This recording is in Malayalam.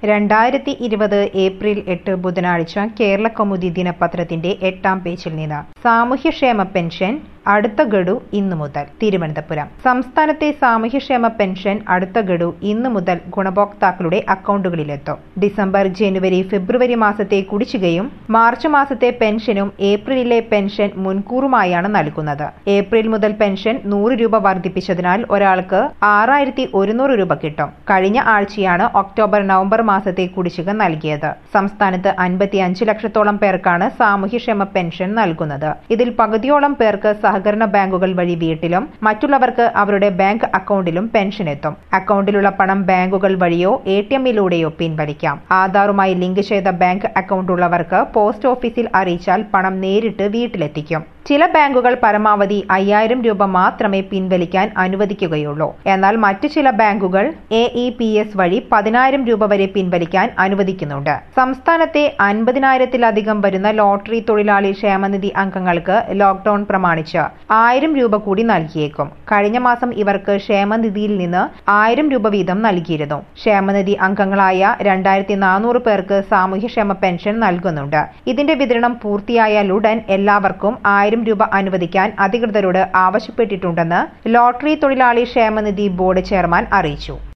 രണ്ടായിരത്തി ഇരുപത് ഏപ്രിൽ എട്ട് ബുധനാഴ്ച കേരള കൗമുദി ദിനപത്രത്തിന്റെ എട്ടാം പേജിൽ നിന്ന് സാമൂഹ്യക്ഷേമ പെൻഷൻ അടുത്ത ഗഡു ഇന്നു മുതൽ തിരുവനന്തപുരം സംസ്ഥാനത്തെ സാമൂഹ്യക്ഷേമ പെൻഷൻ അടുത്ത ഗഡു ഇന്നു മുതൽ ഗുണഭോക്താക്കളുടെ അക്കൗണ്ടുകളിലെത്തും ഡിസംബർ ജനുവരി ഫെബ്രുവരി മാസത്തെ കുടിശ്ശികയും മാർച്ച് മാസത്തെ പെൻഷനും ഏപ്രിലിലെ പെൻഷൻ മുൻകൂറുമായാണ് നൽകുന്നത് ഏപ്രിൽ മുതൽ പെൻഷൻ നൂറ് രൂപ വർദ്ധിപ്പിച്ചതിനാൽ ഒരാൾക്ക് ആറായിരത്തി ഒരുന്നൂറ് രൂപ കിട്ടും കഴിഞ്ഞ ആഴ്ചയാണ് ഒക്ടോബർ നവംബർ മാസത്തെ കുടിശ്ശിക നൽകിയത് സംസ്ഥാനത്ത് അൻപത്തി അഞ്ച് ലക്ഷത്തോളം പേർക്കാണ് സാമൂഹ്യക്ഷേമ പെൻഷൻ നൽകുന്നത് ഇതിൽ പകുതിയോളം പേർക്ക് സഹകരണ ബാങ്കുകൾ വഴി വീട്ടിലും മറ്റുള്ളവർക്ക് അവരുടെ ബാങ്ക് അക്കൗണ്ടിലും പെൻഷൻ എത്തും അക്കൗണ്ടിലുള്ള പണം ബാങ്കുകൾ വഴിയോ എ ടി എമ്മിലൂടെയോ പിൻവലിക്കാം ആധാറുമായി ലിങ്ക് ചെയ്ത ബാങ്ക് അക്കൗണ്ട് ഉള്ളവർക്ക് പോസ്റ്റ് ഓഫീസിൽ അറിയിച്ചാൽ പണം നേരിട്ട് വീട്ടിലെത്തിക്കും ചില ബാങ്കുകൾ പരമാവധി അയ്യായിരം രൂപ മാത്രമേ പിൻവലിക്കാൻ അനുവദിക്കുകയുള്ളൂ എന്നാൽ മറ്റു ചില ബാങ്കുകൾ എ ഇ പി എസ് വഴി പതിനായിരം രൂപ വരെ പിൻവലിക്കാൻ അനുവദിക്കുന്നുണ്ട് സംസ്ഥാനത്തെ അൻപതിനായിരത്തിലധികം വരുന്ന ലോട്ടറി തൊഴിലാളി ക്ഷേമനിധി അംഗങ്ങൾക്ക് ലോക്ഡൌൺ പ്രമാണിച്ച് ആയിരം രൂപ കൂടി നൽകിയേക്കും കഴിഞ്ഞ മാസം ഇവർക്ക് ക്ഷേമനിധിയിൽ നിന്ന് ആയിരം രൂപ വീതം നൽകിയിരുന്നു ക്ഷേമനിധി അംഗങ്ങളായ രണ്ടായിരത്തി നാനൂറ് പേർക്ക് സാമൂഹ്യക്ഷേമ പെൻഷൻ നൽകുന്നുണ്ട് ഇതിന്റെ വിതരണം പൂർത്തിയായാൽ ഉടൻ എല്ലാവർക്കും ആയിരം രൂപ അനുവദിക്കാൻ അധികൃതരോട് ആവശ്യപ്പെട്ടിട്ടുണ്ടെന്ന് ലോട്ടറി തൊഴിലാളി ക്ഷേമനിധി ബോർഡ് ചെയർമാൻ അറിയിച്ചു